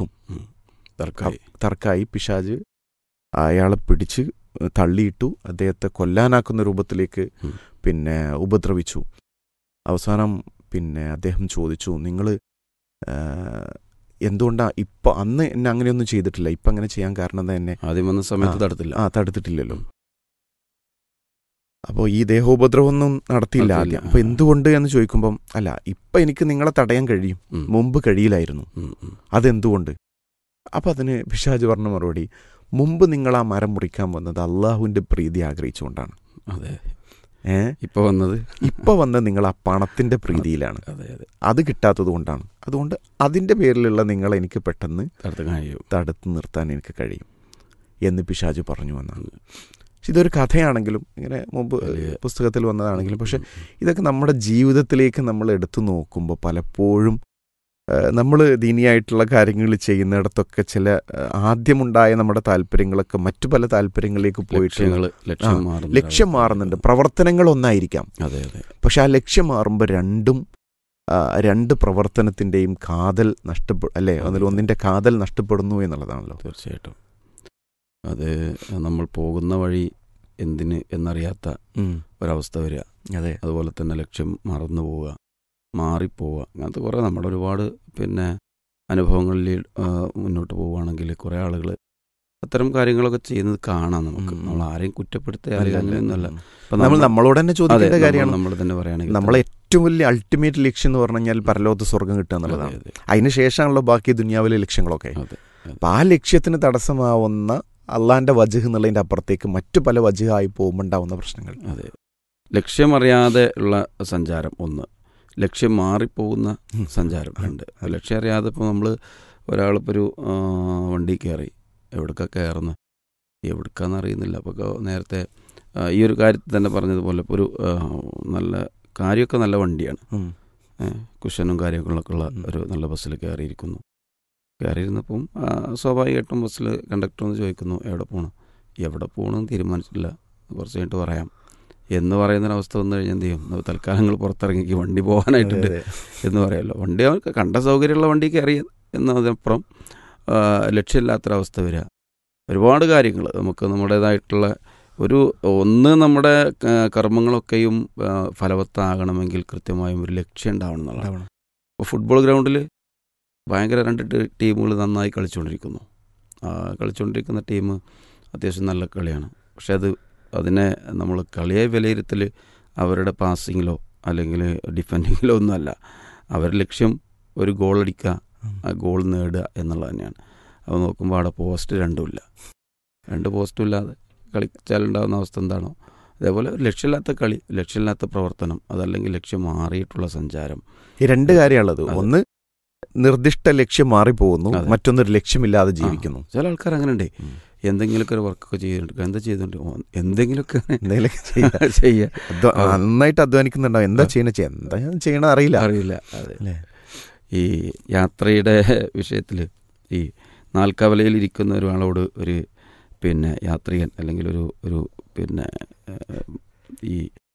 തർക്കും തർക്കമായി തർക്കായി പിശാജ് അയാളെ പിടിച്ച് തള്ളിയിട്ടു അദ്ദേഹത്തെ കൊല്ലാനാക്കുന്ന രൂപത്തിലേക്ക് ഉം. പിന്നെ ഉപദ്രവിച്ചു അവസാനം പിന്നെ അദ്ദേഹം ചോദിച്ചു നിങ്ങൾ എന്തുകൊണ്ടാ ഇപ്പൊ അന്ന് എന്നെ അങ്ങനെയൊന്നും ചെയ്തിട്ടില്ല ഇപ്പൊ അങ്ങനെ ചെയ്യാൻ കാരണം എന്താ എന്നെ ആദ്യം വന്ന സമയത്ത് ആ. തടുത്തില്ല ആ തടുത്തിട്ടില്ലല്ലോ അപ്പോൾ ഈ ദേഹോപദ്രവമൊന്നും നടത്തിയില്ല നടത്തിയില്ല. ആദ്യം അപ്പൊ ആ. എന്തുകൊണ്ട് എന്ന് ചോദിക്കുമ്പം അല്ല ഇപ്പൊ എനിക്ക് നിങ്ങളെ തടയാൻ കഴിയും ഉം. മുമ്പ് കഴിയില്ലായിരുന്നു ഉം, ഉം. അതെന്തുകൊണ്ട് അപ്പൊ അതിന് പിശാജ് പറഞ്ഞ മറുപടി മുമ്പ് നിങ്ങൾ ആ മരം മുറിക്കാൻ വന്നത് അള്ളാഹുവിന്റെ പ്രീതി ആഗ്രഹിച്ചുകൊണ്ടാണ് അതെ ഏ ഇപ്പൊ വന്നത് ഇപ്പൊ വന്ന് നിങ്ങൾ ആ പണത്തിന്റെ പ്രീതിയിലാണ് അതെ അതെ അത് കിട്ടാത്തത് കൊണ്ടാണ് അതുകൊണ്ട് അതിന്റെ പേരിലുള്ള നിങ്ങൾ എനിക്ക് പെട്ടെന്ന് തടുത്ത് കഴിയും തടുത്ത് നിർത്താൻ എനിക്ക് കഴിയും എന്ന് പിശാജ് പറഞ്ഞു എന്നാണ് പക്ഷെ ഇതൊരു കഥയാണെങ്കിലും ഇങ്ങനെ മുമ്പ് വലിയ- പുസ്തകത്തിൽ വന്നതാണെങ്കിലും പക്ഷെ ഇതൊക്കെ നമ്മുടെ ജീവിതത്തിലേക്ക് നമ്മൾ എടുത്തു നോക്കുമ്പോൾ പലപ്പോഴും നമ്മൾ ദീനിയായിട്ടുള്ള കാര്യങ്ങൾ ചെയ്യുന്നിടത്തൊക്കെ ചില ആ, ആദ്യമുണ്ടായ നമ്മുടെ താല്പര്യങ്ങളൊക്കെ മറ്റു പല താല്പര്യങ്ങളിലേക്ക് പോയിട്ട് ലക്ഷ്യങ്ങൾ ലക്ഷ്യം ആ, മാറുന്ന ലക്ഷ്യം മാറുന്നുണ്ട് പ്രവർത്തനങ്ങൾ ഒന്നായിരിക്കാം അതെ അതെ പക്ഷെ ആ ലക്ഷ്യം മാറുമ്പോൾ രണ്ടും ആ, രണ്ട് പ്രവർത്തനത്തിന്റെയും കാതൽ നഷ്ടപ്പെടും അല്ലേ അതിൽ ഒന്നിന്റെ കാതൽ നഷ്ടപ്പെടുന്നു എന്നുള്ളതാണല്ലോ തീർച്ചയായിട്ടും അത് നമ്മൾ പോകുന്ന വഴി എന്തിന് എന്നറിയാത്ത ഒരവസ്ഥ വരിക അതെ അതുപോലെ തന്നെ ലക്ഷ്യം മറന്നു പോവുക മാറിപ്പോവുക അങ്ങനത്തെ കുറേ നമ്മുടെ ഒരുപാട് പിന്നെ അനുഭവങ്ങളിൽ ആ, മുന്നോട്ട് പോവുകയാണെങ്കിൽ കുറേ ആളുകൾ അത്തരം കാര്യങ്ങളൊക്കെ ചെയ്യുന്നത് കാണാം നമുക്ക് ഉം. നമ്മൾ ആരെയും കുറ്റപ്പെടുത്തുക ആരെയും അങ്ങനെയൊന്നുമല്ല ഉം. ഇപ്പൊ നമ്മൾ നമ്മളോട് തന്നെ അതെ, ചോദിക്കേണ്ട നമ്മൾ- കാര്യമാണ് നമ്മൾ തന്നെ പറയുകയാണെങ്കിൽ നമ്മളെ ഏറ്റവും വലിയ അൾട്ടിമേറ്റ് ലക്ഷ്യം എന്ന് പറഞ്ഞു കഴിഞ്ഞാൽ പരലോകത്ത് സ്വർഗം കിട്ടുക എന്നുള്ളതാണ് അതെ, അതിന് ശേഷമാണല്ലോ ബാക്കി ദുനിയാവിലെ ലക്ഷ്യങ്ങളൊക്കെ അതെ, അപ്പൊ ആ ലക്ഷ്യത്തിന് തടസ്സമാവുന്ന അള്ളാന്റെ വജഹ് എന്നുള്ളതിന്റെ അപ്പുറത്തേക്ക് മറ്റു പല വജഹായി പോകുമ്പോൾ ഉണ്ടാവുന്ന പ്രശ്നങ്ങൾ അതെ ലക്ഷ്യമറിയാതെ ഉള്ള സഞ്ചാരം ഒന്ന് ലക്ഷ്യം മാറിപ്പോകുന്ന ഉം. സഞ്ചാരം ആ, രണ്ട് അതെ. ലക്ഷ്യം അറിയാതെ ഇപ്പോൾ നമ്മൾ ഒരാളിപ്പോൾ ഒരു ആ, വണ്ടി കയറി എവിടേക്കാ കയറുന്നത് എവിടേക്കാന്ന് അറിയുന്നില്ല അപ്പോൾ നേരത്തെ ആ, ഈ ഒരു കാര്യത്തിൽ തന്നെ പറഞ്ഞതുപോലെ ഇപ്പോൾ ഒരു ആ, നല്ല കാര്യമൊക്കെ നല്ല വണ്ടിയാണ് ഉം. ഏ, കുഷനും കാര്യങ്ങളൊക്കെ ഉള്ള ഉം. ഒരു നല്ല ബസ്സിൽ കയറിയിരിക്കുന്നു കയറിയിരുന്നപ്പം ആ, സ്വാഭാവികമായിട്ടും ബസ്സിൽ കണ്ടക്ടർ ഒന്ന് ചോദിക്കുന്നു എവിടെ പോകണം എവിടെ പോകണമെന്ന് തീരുമാനിച്ചിട്ടില്ല കുറച്ച് കഴിഞ്ഞിട്ട് പറയാം എന്ന് പറയുന്നൊരവസ്ഥ വന്നു കഴിഞ്ഞാൽ എന്ത് ചെയ്യും നമ്മൾ തൽക്കാലം നിങ്ങൾ പുറത്തിറങ്ങിക്ക് വണ്ടി പോകാനായിട്ടുണ്ട് അതെ, എന്ന് പറയാമല്ലോ വണ്ടി അവർക്ക് കണ്ട സൗകര്യമുള്ള വണ്ടി കയറി എന്നതിനപ്പുറം ആ, ലക്ഷ്യമില്ലാത്തൊരവസ്ഥ വരിക ഒരുപാട് കാര്യങ്ങൾ നമുക്ക് നമ്മുടേതായിട്ടുള്ള ഒരു ഒന്ന് നമ്മുടെ ആ, കർമ്മങ്ങളൊക്കെയും ആ, ഫലവത്താകണമെങ്കിൽ കൃത്യമായും ഒരു ലക്ഷ്യം ഉണ്ടാവണം എന്നുള്ളതാണ് ഉണ്ടാവണം. ഇപ്പോൾ ഫുട്ബോൾ ഗ്രൗണ്ടിൽ ഭയങ്കര രണ്ട് ടീമുകൾ നന്നായി കളിച്ചുകൊണ്ടിരിക്കുന്നു ആ, കളിച്ചുകൊണ്ടിരിക്കുന്ന ടീം അത്യാവശ്യം നല്ല കളിയാണ് പക്ഷെ അത് അതിനെ നമ്മൾ കളിയെ വിലയിരുത്തൽ അവരുടെ പാസിങ്ങിലോ അല്ലെങ്കിൽ ഡിഫെൻഡിങ്ങിലോ ഒന്നുമല്ല അവരുടെ ലക്ഷ്യം ഒരു ഗോൾ അടിക്കുക ഉം. ആ ഗോൾ നേടുക എന്നുള്ളത് തന്നെയാണ് അത് നോക്കുമ്പോൾ അവിടെ പോസ്റ്റ് രണ്ടുമില്ല രണ്ട് പോസ്റ്റും ഇല്ലാതെ കളിച്ചാലുണ്ടാകുന്ന അവസ്ഥ എന്താണോ അതേപോലെ ഒരു ലക്ഷ്യമില്ലാത്ത കളി ലക്ഷ്യമില്ലാത്ത പ്രവർത്തനം അതല്ലെങ്കിൽ ലക്ഷ്യം മാറിയിട്ടുള്ള സഞ്ചാരം ഈ രണ്ട് കാര്യമുള്ളത് അതെ. ഒന്ന് നിർദ്ദിഷ്ട ലക്ഷ്യം മാറിപ്പോകുന്നു അതെ. മറ്റൊന്നൊരു ലക്ഷ്യമില്ലാതെ ജീവിക്കുന്നു ചില ആൾക്കാർ അങ്ങനെ ഉണ്ട് ഉം. എന്തെങ്കിലുമൊക്കെ ഒരു വർക്കൊക്കെ ചെയ്തിട്ടുണ്ട് എന്താ ചെയ്തിട്ടുണ്ട് ഓ, എന്തെങ്കിലുമൊക്കെ എന്തെങ്കിലുമൊക്കെ ചെയ്യുക. ചെയ്യുക അധ്വ- ആ. നന്നായിട്ട് അധ്വാനിക്കുന്നുണ്ടാവും എന്താ ചെയ്യണ എന്താ ഞാൻ ചെയ്യണ അറിയില്ല അറിയില്ല അതെ അല്ലേ? ഈ യാത്രയുടെ വിഷയത്തിൽ ഈ നാൽക്കവലയിൽ ഇരിക്കുന്ന ഒരാളോട് ഒരു പിന്നെ യാത്രികൻ അല്ലെങ്കിൽ ഒരു ഒരു പിന്നെ ഏഹ്, ഈ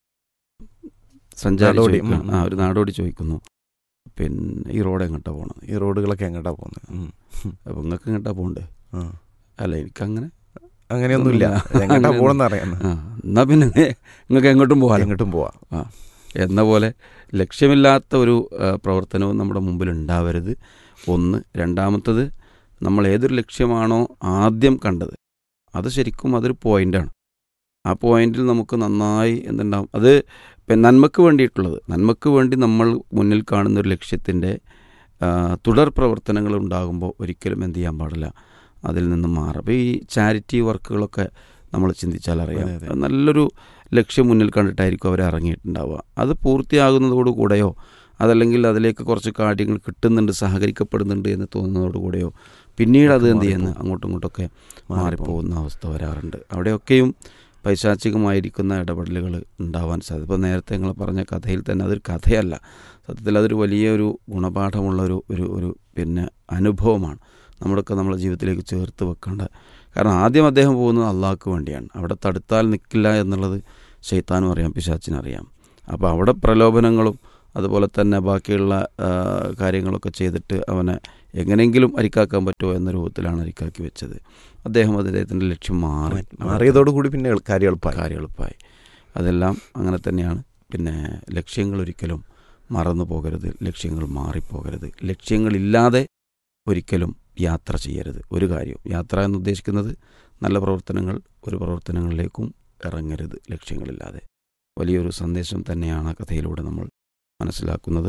സഞ്ചാരി നാടോടി, ചോദിക്കുന്നു. ഉം, ആ ഉം. ഒരു നാടോടി ചോദിക്കുന്നു പിന്നെ ഈ റോഡ് എങ്ങോട്ടാ പോകണത് ഈ റോഡുകളൊക്കെ എങ്ങോട്ടാ പോകുന്നത് ഉം. അപ്പം നിങ്ങൾക്ക് എങ്ങോട്ടാ പോകണ്ടേ ആ. അല്ല എനിക്കങ്ങനെ അങ്ങനെയൊന്നുമില്ല ഒന്നുമില്ല. എങ്ങോട്ടാ അങ്ങനെ- പോകണമെന്ന് അറിയാം ആ എന്നാ പിന്നെ നിങ്ങൾക്ക് എങ്ങോട്ടും പോകാലോ എങ്ങോട്ടും പോവാ എന്ന പോലെ ലക്ഷ്യമില്ലാത്ത ഒരു ആ, പ്രവർത്തനവും നമ്മുടെ മുമ്പിൽ ഉണ്ടാവരുത് ഒന്ന് രണ്ടാമത്തത് നമ്മൾ ഏതൊരു ലക്ഷ്യമാണോ ആദ്യം കണ്ടത് അത് ശരിക്കും അതൊരു പോയിൻ്റാണ് ആ പോയിന്റിൽ നമുക്ക് നന്നായി എന്തുണ്ടാവും അത് ഇപ്പം നന്മക്ക് വേണ്ടിയിട്ടുള്ളത് നന്മക്ക് വേണ്ടി നമ്മൾ മുന്നിൽ കാണുന്ന ഒരു ലക്ഷ്യത്തിൻ്റെ ആ, തുടർ പ്രവർത്തനങ്ങൾ ഉണ്ടാകുമ്പോൾ ഒരിക്കലും എന്ത് ചെയ്യാൻ പാടില്ല അതിൽ നിന്ന് മാറും അപ്പോൾ ഈ ചാരിറ്റി വർക്കുകളൊക്കെ നമ്മൾ ചിന്തിച്ചാൽ അറിയാം അതെ, അതെ. അത് നല്ലൊരു ലക്ഷ്യം മുന്നിൽ കണ്ടിട്ടായിരിക്കും അവർ ഇറങ്ങിയിട്ടുണ്ടാവുക അത് പൂർത്തിയാകുന്നതോടുകൂടെയോ അതല്ലെങ്കിൽ അതിലേക്ക് കുറച്ച് കാര്യങ്ങൾ കിട്ടുന്നുണ്ട് സഹകരിക്കപ്പെടുന്നുണ്ട് എന്ന് തോന്നുന്നതോടുകൂടെയോ പിന്നീട് അത് എന്ത് ചെയ്യുന്നു മാറിപ്പോകും. അങ്ങോട്ടും ഇങ്ങോട്ടൊക്കെ മാറിപ്പോകും. മാറിപ്പോകുന്ന അവസ്ഥ വരാറുണ്ട് അവിടെയൊക്കെയും പൈശാചികമായിരിക്കുന്ന ഇടപെടലുകൾ ഉണ്ടാവാൻ സാധ്യത ഇപ്പോൾ നേരത്തെ നിങ്ങൾ പറഞ്ഞ കഥയിൽ തന്നെ അതൊരു കഥയല്ല സത്യത്തിൽ അതൊരു വലിയൊരു ഗുണപാഠമുള്ള ഒരു ഒരു ഒരു പിന്നെ അനുഭവമാണ് നമ്മുടെയൊക്കെ നമ്മുടെ ജീവിതത്തിലേക്ക് ചേർത്ത് വെക്കേണ്ട കാരണം ആദ്യം അദ്ദേഹം പോകുന്നത് അള്ളാഹ്ക്ക് വേണ്ടിയാണ് അവിടെ തടുത്താൽ നിൽക്കില്ല എന്നുള്ളത് ശൈത്താനും അറിയാം പിശാച്ചിനറിയാം അപ്പോൾ അവിടെ പ്രലോഭനങ്ങളും അതുപോലെ തന്നെ ബാക്കിയുള്ള ആ, കാര്യങ്ങളൊക്കെ ചെയ്തിട്ട് അവനെ എങ്ങനെയെങ്കിലും അരിക്കാക്കാൻ പറ്റുമോ എന്ന രൂപത്തിലാണ് അരിക്കാക്കി വെച്ചത് അദ്ദേഹം അദ്ദേഹത്തിൻ്റെ ലക്ഷ്യം മാറി മാറിയതോടുകൂടി പിന്നെ എളു- കാര്യം എളുപ്പമായി കാര്യം എളുപ്പമായി അതെല്ലാം അങ്ങനെ തന്നെയാണ് പിന്നെ ലക്ഷ്യങ്ങൾ ഒരിക്കലും മറന്നു പോകരുത് ലക്ഷ്യങ്ങൾ മാറിപ്പോകരുത് ലക്ഷ്യങ്ങളില്ലാതെ ഒരിക്കലും യാത്ര ചെയ്യരുത് ഒരു കാര്യം യാത്ര എന്ന് ഉദ്ദേശിക്കുന്നത് നല്ല പ്രവർത്തനങ്ങൾ ഒരു പ്രവർത്തനങ്ങളിലേക്കും ഇറങ്ങരുത് ലക്ഷ്യങ്ങളില്ലാതെ വലിയൊരു സന്ദേശം തന്നെയാണ് ആ കഥയിലൂടെ നമ്മൾ മനസ്സിലാക്കുന്നത്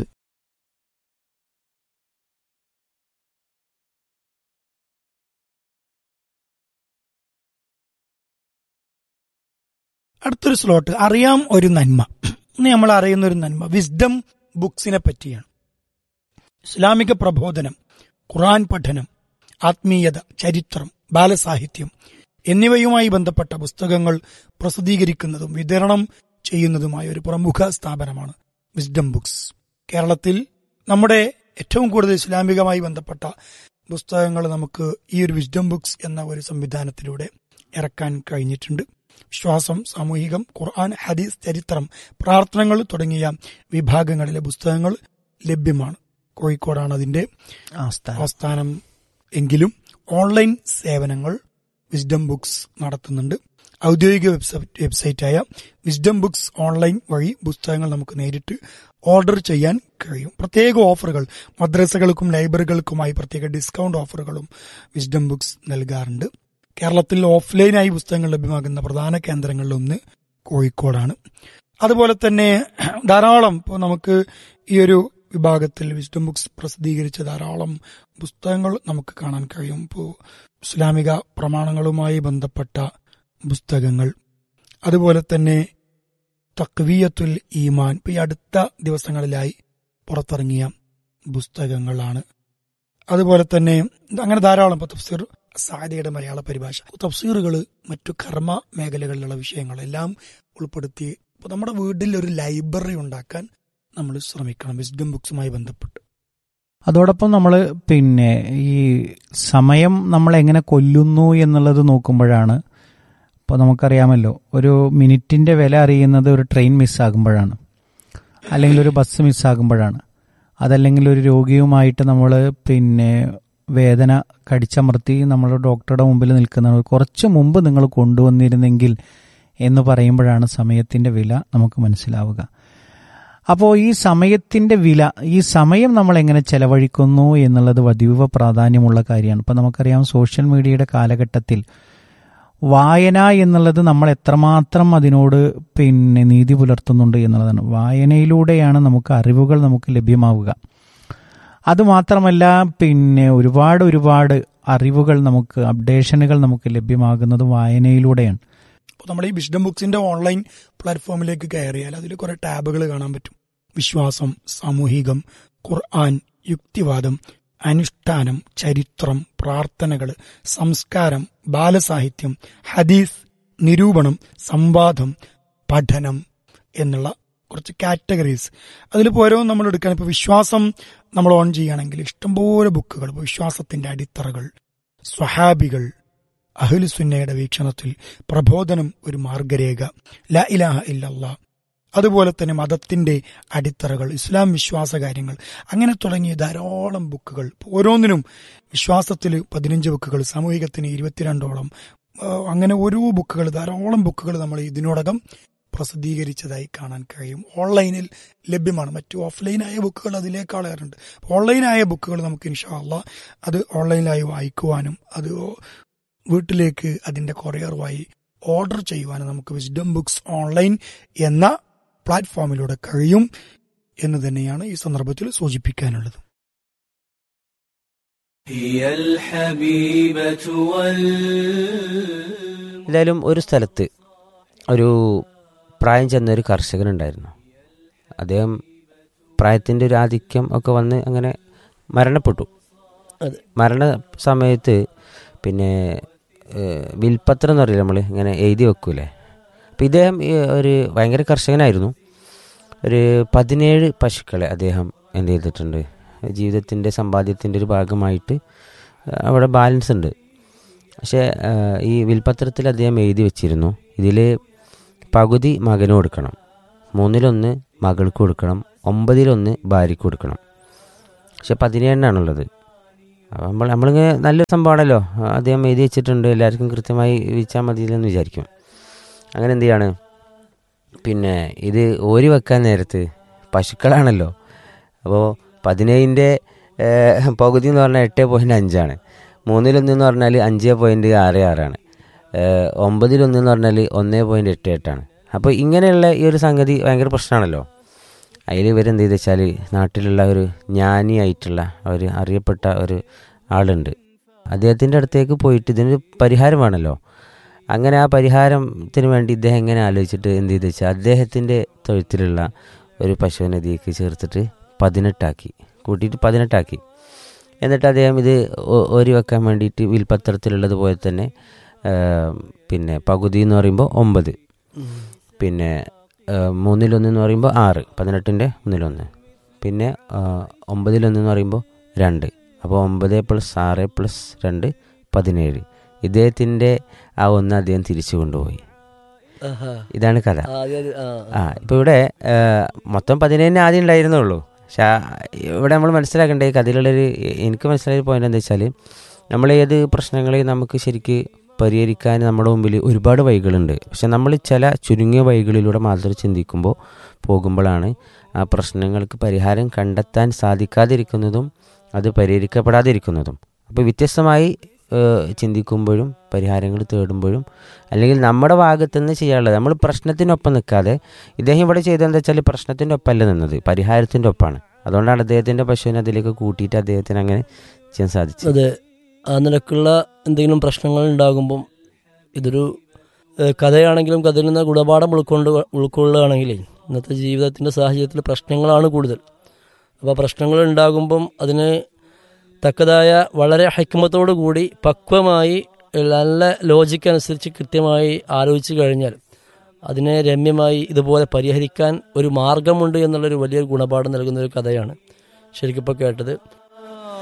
അടുത്തൊരു സ്ലോട്ട് അറിയാം ഒരു നന്മ ഇന്ന് നമ്മൾ അറിയുന്ന ഒരു നന്മ വിസ്ഡം ബുക്സിനെ പറ്റിയാണ് ഇസ്ലാമിക പ്രബോധനം ഖുറാൻ പഠനം ആത്മീയത ചരിത്രം ബാലസാഹിത്യം എന്നിവയുമായി ബന്ധപ്പെട്ട പുസ്തകങ്ങൾ പ്രസിദ്ധീകരിക്കുന്നതും വിതരണം ചെയ്യുന്നതുമായ ഒരു പ്രമുഖ സ്ഥാപനമാണ് വിസ്ഡം ബുക്സ് കേരളത്തിൽ നമ്മുടെ ഏറ്റവും കൂടുതൽ ഇസ്ലാമികമായി ബന്ധപ്പെട്ട പുസ്തകങ്ങൾ നമുക്ക് ഈ ഒരു വിസ്ഡം ബുക്സ് എന്ന ഒരു സംവിധാനത്തിലൂടെ ഇറക്കാൻ കഴിഞ്ഞിട്ടുണ്ട് വിശ്വാസം സാമൂഹികം ഖുർആൻ ഹദീസ് ചരിത്രം പ്രാർത്ഥനകൾ തുടങ്ങിയ വിഭാഗങ്ങളിലെ പുസ്തകങ്ങൾ ലഭ്യമാണ് കോഴിക്കോടാണ് അതിന്റെ ആസ്ഥാനം എങ്കിലും ഓൺലൈൻ സേവനങ്ങൾ വിസ്ഡം ബുക്സ് നടത്തുന്നുണ്ട് ഔദ്യോഗിക വെബ്സൈറ്റ് വെബ്സൈറ്റായ വിസ്ഡം ബുക്സ് ഓൺലൈൻ വഴി പുസ്തകങ്ങൾ നമുക്ക് നേരിട്ട് ഓർഡർ ചെയ്യാൻ കഴിയും പ്രത്യേക ഓഫറുകൾ മദ്രസകൾക്കും ലൈബ്രറികൾക്കുമായി പ്രത്യേക ഡിസ്കൗണ്ട് ഓഫറുകളും വിസ്ഡം ബുക്സ് നൽകാറുണ്ട് കേരളത്തിൽ ഓഫ്ലൈനായി പുസ്തകങ്ങൾ ലഭ്യമാകുന്ന പ്രധാന കേന്ദ്രങ്ങളിലൊന്ന് കോഴിക്കോടാണ് അതുപോലെ തന്നെ ധാരാളം ഇപ്പോൾ നമുക്ക് ഈ ഒരു വിഭാഗത്തിൽ വിസ്ഡം ബുക്സ് പ്രസിദ്ധീകരിച്ച ധാരാളം പുസ്തകങ്ങൾ നമുക്ക് കാണാൻ കഴിയും ഇപ്പോൾ ഇസ്ലാമിക പ്രമാണങ്ങളുമായി ബന്ധപ്പെട്ട പുസ്തകങ്ങൾ അതുപോലെ തന്നെ തക്വിയത്തുൽ ഈമാൻ ഇപ്പൊ ഈ അടുത്ത ദിവസങ്ങളിലായി പുറത്തിറങ്ങിയ പുസ്തകങ്ങളാണ് അതുപോലെ തന്നെ അങ്ങനെ ധാരാളം ഇപ്പൊ തഫ്സീർ സാദിയുടെ മലയാള പരിഭാഷ തഫ്സീറുകൾ മറ്റു കർമ്മ മേഖലകളിലുള്ള വിഷയങ്ങളെല്ലാം ഉൾപ്പെടുത്തി ഇപ്പൊ നമ്മുടെ വീട്ടിൽ ഒരു ലൈബ്രറി ഉണ്ടാക്കാൻ നമ്മൾ ശ്രമിക്കണം വിസ്ഡം ബുക്സുമായി ബന്ധപ്പെട്ട് അതോടൊപ്പം നമ്മൾ പിന്നെ ഈ സമയം നമ്മൾ എങ്ങനെ കൊല്ലുന്നു എന്നുള്ളത് നോക്കുമ്പോഴാണ് ഇപ്പോൾ നമുക്കറിയാമല്ലോ ഒരു മിനിറ്റിന്റെ വില അറിയുന്നത് ഒരു ട്രെയിൻ മിസ്സാകുമ്പോഴാണ് അല്ലെങ്കിൽ ഒരു ബസ് മിസ്സാകുമ്പോഴാണ് അതല്ലെങ്കിൽ ഒരു രോഗിയുമായിട്ട് നമ്മൾ പിന്നെ വേദന കടിച്ചമർത്തി നമ്മൾ ഡോക്ടറുടെ മുമ്പിൽ നിൽക്കുന്നത് കുറച്ച് മുമ്പ് നിങ്ങൾ കൊണ്ടുവന്നിരുന്നെങ്കിൽ എന്ന് പറയുമ്പോഴാണ് സമയത്തിന്റെ വില നമുക്ക് മനസ്സിലാവുക അപ്പോൾ ഈ സമയത്തിന്റെ വില ഈ സമയം നമ്മൾ എങ്ങനെ ചെലവഴിക്കുന്നു എന്നുള്ളത് അതീവ പ്രാധാന്യമുള്ള കാര്യമാണ് ഇപ്പം നമുക്കറിയാം സോഷ്യൽ മീഡിയയുടെ കാലഘട്ടത്തിൽ വായന എന്നുള്ളത് നമ്മൾ എത്രമാത്രം അതിനോട് പിന്നെ നീതി പുലർത്തുന്നുണ്ട് എന്നുള്ളതാണ് വായനയിലൂടെയാണ് നമുക്ക് അറിവുകൾ നമുക്ക് ലഭ്യമാവുക അതുമാത്രമല്ല പിന്നെ ഒരുപാട് ഒരുപാട് അറിവുകൾ നമുക്ക് അപ്ഡേഷനുകൾ നമുക്ക് ലഭ്യമാകുന്നത് വായനയിലൂടെയാണ് അപ്പോൾ നമ്മുടെ ഈ വിഷ്ഡം ബുക്സിന്റെ ഓൺലൈൻ പ്ലാറ്റ്ഫോമിലേക്ക് കയറിയാൽ അതിൽ കുറെ ടാബുകൾ കാണാൻ പറ്റും വിശ്വാസം സാമൂഹികം ഖുർആൻ യുക്തിവാദം അനുഷ്ഠാനം ചരിത്രം പ്രാർത്ഥനകൾ സംസ്കാരം ബാലസാഹിത്യം ഹദീസ് നിരൂപണം സംവാദം പഠനം എന്നുള്ള കുറച്ച് കാറ്റഗറീസ് അതിലിപ്പോൾ ഓരോന്നും നമ്മൾ എടുക്കാൻ ഇപ്പോൾ വിശ്വാസം നമ്മൾ ഓൺ ചെയ്യുകയാണെങ്കിൽ ഇഷ്ടംപോലെ ബുക്കുകൾ ഇപ്പോൾ വിശ്വാസത്തിന്റെ അടിത്തറകൾ സ്വഹാബികൾ അഹ്ലുസുന്നയുടെ വീക്ഷണത്തിൽ പ്രബോധനം ഒരു മാർഗരേഖ ല ഇലാഹ ഇല്ലല്ലാ അതുപോലെ തന്നെ മതത്തിന്റെ അടിത്തറകൾ ഇസ്ലാം വിശ്വാസ കാര്യങ്ങൾ അങ്ങനെ തുടങ്ങിയ ധാരാളം ബുക്കുകൾ ഓരോന്നിനും വിശ്വാസത്തിൽ പതിനഞ്ച് ബുക്കുകൾ സാമൂഹികത്തിന് ഇരുപത്തിരണ്ടോളം ആ, അങ്ങനെ ഓരോ ബുക്കുകൾ ധാരാളം ബുക്കുകൾ നമ്മൾ ഇതിനോടകം പ്രസിദ്ധീകരിച്ചതായി കാണാൻ കഴിയും ഓൺലൈനിൽ ലഭ്യമാണ് മറ്റു ഓഫ്ലൈനായ ബുക്കുകൾ അതിലേക്കാളേറുണ്ട് ഓൺലൈനായ ബുക്കുകൾ നമുക്ക് ഇൻഷാല്ല അത് ഓൺലൈനിലായി വായിക്കുവാനും അത് വീട്ടിലേക്ക് അതിന്റെ കൊറിയർ വഴി ഓർഡർ ചെയ്യുവാനും നമുക്ക് വിസ്ഡം ബുക്സ് ഓൺലൈൻ എന്ന പ്ലാറ്റ്ഫോമിലൂടെ കഴിയും എന്ന് തന്നെയാണ് ഈ സന്ദർഭത്തിൽ സൂചിപ്പിക്കാനുള്ളത് هي الحبيبة وال എന്തായാലും ഒരു സ്ഥലത്ത് ഒരു പ്രായം ചെന്ന ഒരു കർഷകനുണ്ടായിരുന്നു അദ്ദേഹം പ്രായത്തിൻ്റെ ഒരു ആധിക്യം ഒക്കെ വന്ന് അങ്ങനെ മരണപ്പെട്ടു മരണ സമയത്ത് പിന്നെ ഏഹ്, വിൽപ്പത്രം എന്ന് പറയില്ല നമ്മൾ ഇങ്ങനെ എഴുതി വെക്കൂലേ അപ്പം ഇദ്ദേഹം ഈ ഒരു ഭയങ്കര കർഷകനായിരുന്നു ഒരു പതിനേഴ് പശുക്കളെ അദ്ദേഹം എന്ത് ചെയ്തിട്ടുണ്ട് ജീവിതത്തിൻ്റെ സമ്പാദ്യത്തിൻ്റെ ഒരു ഭാഗമായിട്ട് അവിടെ ബാലൻസ് ഉണ്ട് പക്ഷേ ആ, ഈ വിൽപത്രത്തിൽ അദ്ദേഹം എഴുതി വെച്ചിരുന്നു ഇതിൽ പകുതി മകന് കൊടുക്കണം മൂന്നിലൊന്ന് മകൾക്ക് കൊടുക്കണം ഒമ്പതിലൊന്ന് ഭാര്യയ്ക്ക് കൊടുക്കണം പക്ഷെ പതിനേഴിനാണുള്ളത് അപ്പോൾ നമ്മൾ നമ്മളിങ്ങനെ നല്ലൊരു സംഭവമാണല്ലോ അദ്ദേഹം എഴുതി വെച്ചിട്ടുണ്ട് എല്ലാവർക്കും കൃത്യമായി വീഴ്ചാൽ മതിയില്ലെന്ന് വിചാരിക്കും അങ്ങനെ എന്ത് ചെയ്യാണ് പിന്നെ ഇത് ഓരി വെക്കാൻ നേരത്ത് പശുക്കളാണല്ലോ അപ്പോൾ പതിനേഴിൻ്റെ പകുതി എന്ന് പറഞ്ഞാൽ എട്ട് പോയിൻറ്റ് അഞ്ചാണ് മൂന്നിലൊന്ന് എന്ന് പറഞ്ഞാൽ അഞ്ച് പോയിൻറ്റ് ആറ് ആറാണ് ഏഹ് ഒമ്പതിലൊന്ന് എന്ന് പറഞ്ഞാൽ ഒന്ന് പോയിൻറ്റ് എട്ട് എട്ടാണ് അപ്പോൾ ഇങ്ങനെയുള്ള ഈ ഒരു സംഗതി ഭയങ്കര പ്രശ്നമാണല്ലോ അതിൽ ഇവരെന്ത് ചെയ്ത് വെച്ചാൽ നാട്ടിലുള്ള ഒരു ജ്ഞാനിയായിട്ടുള്ള ഒരു അറിയപ്പെട്ട ഒരു ആളുണ്ട് അദ്ദേഹത്തിൻ്റെ അടുത്തേക്ക് പോയിട്ട് ഇതിനൊരു പരിഹാരം വേണമല്ലോ അങ്ങനെ ആ പരിഹാരത്തിന് വേണ്ടി ഇദ്ദേഹം എങ്ങനെ ആലോചിച്ചിട്ട് എന്ത് ചെയ്ത് വെച്ചാൽ അദ്ദേഹത്തിൻ്റെ തൊഴുത്തിലുള്ള ഒരു പശുവിനെ ഇതിലേക്ക് ചേർത്തിട്ട് പതിനെട്ടാക്കി കൂട്ടിയിട്ട് പതിനെട്ടാക്കി എന്നിട്ട് അദ്ദേഹം ഇത് ഒ- ഓരി വെക്കാൻ വേണ്ടിയിട്ട് വിൽപ്പത്രത്തിലുള്ളത് പോലെ തന്നെ ആ, പിന്നെ പകുതി എന്ന് പറയുമ്പോൾ ഒമ്പത് പിന്നെ ആ, മൂന്നിലൊന്ന് എന്ന് പറയുമ്പോൾ ആറ് പതിനെട്ടിൻ്റെ മൂന്നിലൊന്ന് പിന്നെ ആ, ഒമ്പതിലൊന്ന് എന്ന് പറയുമ്പോൾ രണ്ട് അപ്പോൾ ഒമ്പത് പ്ലസ് ആറ് പ്ലസ് രണ്ട് പതിനേഴ് ഇദ്ദേഹത്തിൻ്റെ ആ ഒന്ന് അദ്ദേഹം തിരിച്ചു കൊണ്ടുപോയി ആഹാ. ഇതാണ് കഥ ആദ്യം അത് ആ, ആ ഇപ്പോൾ ഇവിടെ ആ, മൊത്തം പതിനേഴിന് ആദ്യം ഉണ്ടായിരുന്നുള്ളൂ പക്ഷെ ആ, ഇവിടെ നമ്മൾ മനസ്സിലാക്കേണ്ട ഈ കഥയിലുള്ളൊരു എനിക്ക് മനസ്സിലായ പോയിന്റ് എന്താ വെച്ചാൽ നമ്മൾ ഏത് പ്രശ്നങ്ങളെയും നമുക്ക് ശരിക്ക് പരിഹരിക്കാൻ നമ്മുടെ മുമ്പിൽ ഒരുപാട് വഴികളുണ്ട് പക്ഷെ നമ്മൾ ചില ചുരുങ്ങിയ വഴികളിലൂടെ മാത്രം ചിന്തിക്കുമ്പോൾ പോകുമ്പോഴാണ് ആ പ്രശ്നങ്ങൾക്ക് പരിഹാരം കണ്ടെത്താൻ സാധിക്കാതിരിക്കുന്നതും അത് പരിഹരിക്കപ്പെടാതിരിക്കുന്നതും അപ്പോൾ വ്യത്യസ്തമായി ഏഹ്, ചിന്തിക്കുമ്പോഴും പരിഹാരങ്ങൾ തേടുമ്പോഴും അല്ലെങ്കിൽ നമ്മുടെ ഭാഗത്തു നിന്ന് ചെയ്യാനുള്ളത് നമ്മൾ പ്രശ്നത്തിനൊപ്പം നിൽക്കാതെ ഇദ്ദേഹം ഇവിടെ ചെയ്തതെന്താ വെച്ചാൽ പ്രശ്നത്തിൻ്റെ ഒപ്പമല്ല നിന്നത് പരിഹാരത്തിൻ്റെ ഒപ്പമാണ് അതുകൊണ്ടാണ് അദ്ദേഹത്തിൻ്റെ പശുവിനെ അതിലേക്ക് കൂട്ടിയിട്ട് അദ്ദേഹത്തിന് അങ്ങനെ ചെയ്യാൻ സാധിച്ചത് അതെ ആ നിലക്കുള്ള എന്തെങ്കിലും പ്രശ്നങ്ങൾ ഉണ്ടാകുമ്പം ഇതൊരു ഏഹ്, കഥയാണെങ്കിലും കഥയിൽ നിന്ന് ഗുണപാഠം ഉൾക്കൊണ്ട് ഉൾക്കൊള്ളുകയാണെങ്കിലേ ഇന്നത്തെ ജീവിതത്തിൻ്റെ സാഹചര്യത്തിൽ പ്രശ്നങ്ങളാണ് കൂടുതൽ അപ്പോൾ പ്രശ്നങ്ങൾ ഉണ്ടാകുമ്പം അതിന് തക്കതായ വളരെ ഹൈക്കമത്തോടു കൂടി പക്വമായി നല്ല ലോജിക്ക് അനുസരിച്ച് കൃത്യമായി ആലോചിച്ച് കഴിഞ്ഞാൽ അതിനെ രമ്യമായി ഇതുപോലെ പരിഹരിക്കാൻ ഒരു മാർഗമുണ്ട് എന്നുള്ളൊരു വലിയൊരു ഗുണപാഠം നൽകുന്ന ഒരു കഥയാണ് ശരിക്കും ഇപ്പോൾ കേട്ടത്